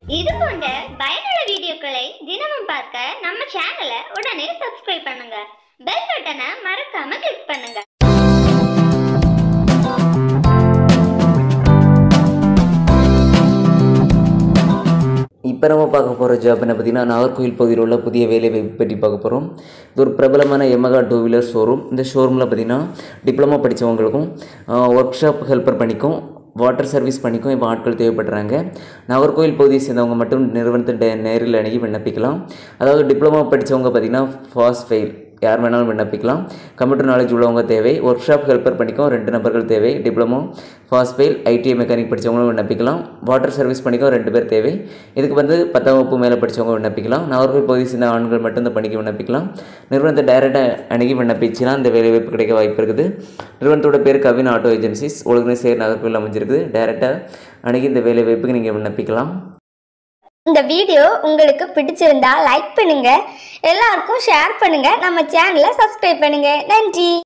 இது போன்ற பயனுள்ள வீடியோக்களை தினமும் பார்க்க நம்ம சேனலை உடனே சப்ஸ்கிரைப் பண்ணுங்க பெல் பட்டனை மறக்காம கிளிக் பண்ணுங்க இப்போ நம்ம பார்க்க போகிற ஜாப் என்ன பார்த்தீங்கன்னா நாகர்கோவில் பகுதியில் உள்ள புதிய வேலை வாய்ப்பு பற்றி பார்க்க போகிறோம் இது ஒரு பிரபலமான எமகா டூ வீலர் ஷோரூம் இந்த ஷோரூமில் பார்த்தீங்கன்னா டிப்ளமோ படித்தவங்களுக்கும் ஒர்க் ஷாப் ஹெல்ப்பர் பண்ணிக்கும் வாட்டர் சர்வீஸ் பண்ணிக்கும் இப்போ ஆட்கள் தேவைப்படுறாங்க நாகர்கோவில் பகுதியை சேர்ந்தவங்க மட்டும் நிறுவனத்தை டே- நேரில் அணுகி விண்ணப்பிக்கலாம் அதாவது டிப்ளமோ படித்தவங்க பார்த்தீங்கன்னா ஃபாஸ்ட் ஃபெயில் யார் வேணாலும் விண்ணப்பிக்கலாம் கம்ப்யூட்டர் நாலேஜ் உள்ளவங்க தேவை ஒர்க் ஷாப் ஹெல்ப்பர் பண்ணிக்கும் ரெண்டு நபர்கள் தேவை diploma pass fail ITI mechanic படித்தவங்களும் விண்ணப்பிக்கலாம் வாட்டர் சர்வீஸ் பண்ணிக்கும் ரெண்டு பேர் தேவை இதுக்கு வந்து பத்தாம் வகுப்பு மேலே படித்தவங்க விண்ணப்பிக்கலாம் நாகர்கோவில் பகுதி சேர்ந்த ஆண்கள் மட்டும் இந்த பணிக்கு விண்ணப்பிக்கலாம் நிறுவனத்தை டைரெக்டாக அணுகி விண்ணப்பிச்சுன்னா இந்த வேலை வாய்ப்பு கிடைக்க வாய்ப்பு இருக்குது நிறுவனத்தோட பேர் கவின் ஆட்டோ ஏஜென்சிஸ் ஒழுங்கு சேர் நாகர்கோவில் அமைஞ்சிருக்குது டைரெக்டாக அணுகி இந்த வேலை வாய்ப்புக்கு நீங்கள் விண்ணப்பிக்கலாம் இந்த வீடியோ உங்களுக்கு பிடிச்சிருந்தா லைக் பண்ணுங்க எல்லாருக்கும் ஷேர் பண்ணுங்க நம்ம சேனலை சப்ஸ்கிரைப் பண்ணுங்க நன்றி